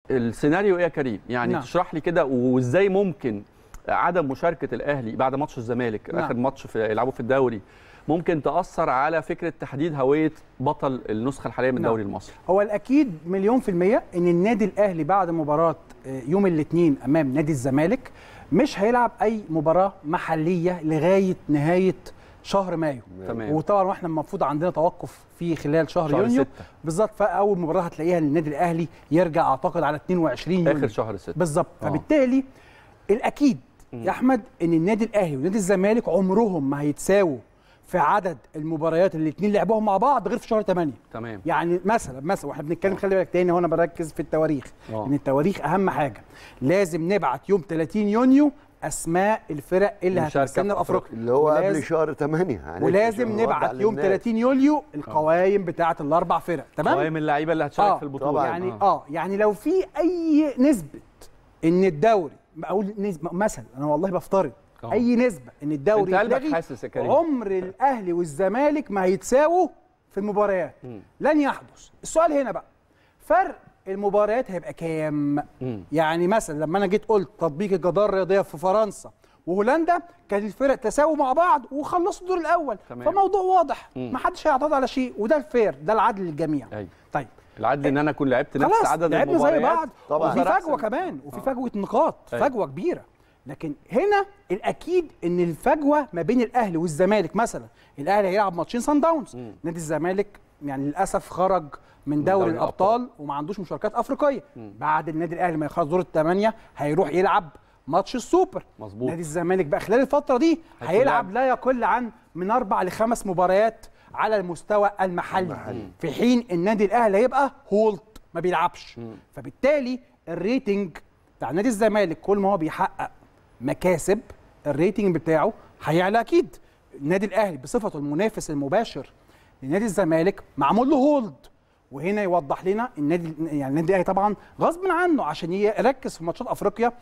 السيناريو ايه يا كريم يعني نعم. تشرح لي كده وازاي ممكن عدم مشاركه الاهلي بعد ماتش الزمالك نعم. اخر ماتش في يلعبوا في الدوري ممكن تاثر على فكره تحديد هويه بطل النسخه الحاليه من نعم. الدوري المصري هو الاكيد مليون في الميه ان النادي الاهلي بعد مباراه آه، يوم الاثنين امام نادي الزمالك مش هيلعب اي مباراه محليه لغايه نهايه شهر مايو تمام وطبعا واحنا المفروض عندنا توقف في خلال شهر, شهر يونيو ستة. بالظبط فاول مباراه هتلاقيها للنادي الاهلي يرجع اعتقد على 22 يونيو اخر شهر 6 بالظبط آه. فبالتالي الاكيد يا احمد ان النادي الاهلي ونادي الزمالك عمرهم ما هيتساووا في عدد المباريات اللي الاثنين لعبوهم مع بعض غير في شهر 8 تمام يعني مثلا مثلا واحنا بنتكلم خلي بالك تاني هنا بركز في التواريخ آه. ان التواريخ اهم حاجه لازم نبعت يوم 30 يونيو اسماء الفرق اللي مشاركة هتمثلنا في في افريقيا اللي هو ولازم- قبل شهر 8 يعني ولازم عشان نوضح نبعت يوم للناس. 30 يوليو القوائم بتاعه الاربع فرق تمام قوائم اللعيبه اللي هتشارك آه، في البطوله طبعاً. يعني اه يعني لو في اي نسبه ان الدوري اقول نسبه مثلا انا والله بفترض آه. اي نسبه ان الدوري انت قلبك يتلغي، حاسس يا كريم. عمر الاهلي والزمالك ما هيتساووا في المباريات مم. لن يحدث السؤال هنا بقى فرق المباريات هيبقى كام مم. يعني مثلا لما انا جيت قلت تطبيق الجدار الرياضيه في فرنسا وهولندا كانت الفرق تساووا مع بعض وخلصوا الدور الاول تمام. فموضوع واضح مم. ما حدش هيعترض على شيء وده الفير ده العدل للجميع ايوه طيب العدل ان انا اكون لعبت نفس خلاص عدد لعبنا المباريات زي بعض طبعاً. وفي وأقدر فجوه أحسن. كمان وفي آه. فجوه نقاط أيوة. فجوه كبيره لكن هنا الاكيد ان الفجوه ما بين الاهلي والزمالك مثلا الاهلي هيلعب ماتشين سان داونز مم. نادي الزمالك يعني للاسف خرج من دوري دوري الأبطال. الابطال وما عندوش مشاركات افريقيه مم. بعد النادي الاهلي ما يخلص دور الثمانيه هيروح يلعب ماتش السوبر مظبوط نادي الزمالك بقى خلال الفتره دي هيكون هيلعب لعب. لا يقل عن من اربع لخمس مباريات على المستوى المحلي, المحلي. في حين النادي الاهلي هيبقى هولت ما بيلعبش مم. فبالتالي الريتنج بتاع نادي الزمالك كل ما هو بيحقق مكاسب الريتنج بتاعه هيعلى اكيد النادي الاهلي بصفته المنافس المباشر لنادي الزمالك معمول له هولد وهنا يوضح لنا النادي يعني النادي الاهلي طبعا غصب عنه عشان يركز في ماتشات افريقيا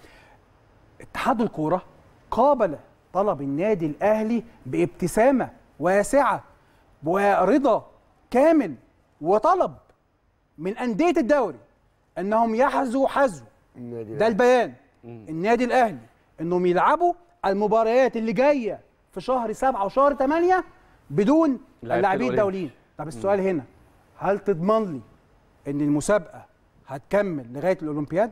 اتحاد الكوره قابل طلب النادي الاهلي بابتسامه واسعه ورضا كامل وطلب من انديه الدوري انهم يحذوا حذو النادي ده الأهلي. البيان النادي الاهلي انهم يلعبوا المباريات اللي جايه في شهر سبعة وشهر ثمانية بدون لعيبة اللاعبين الأولمبي. الدوليين طب السؤال هنا هل تضمن لي ان المسابقه هتكمل لغايه الاولمبياد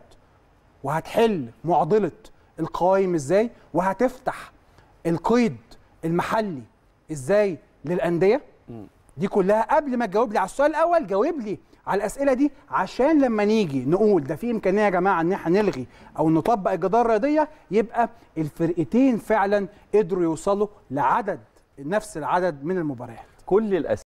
وهتحل معضله القوائم ازاي وهتفتح القيد المحلي ازاي للانديه دي كلها قبل ما تجاوب لي على السؤال الاول جاوب لي على الاسئله دي عشان لما نيجي نقول ده في امكانيه يا جماعه ان احنا نلغي او نطبق الجدار الرياضيه يبقى الفرقتين فعلا قدروا يوصلوا لعدد نفس العدد من المباريات كل الاسئله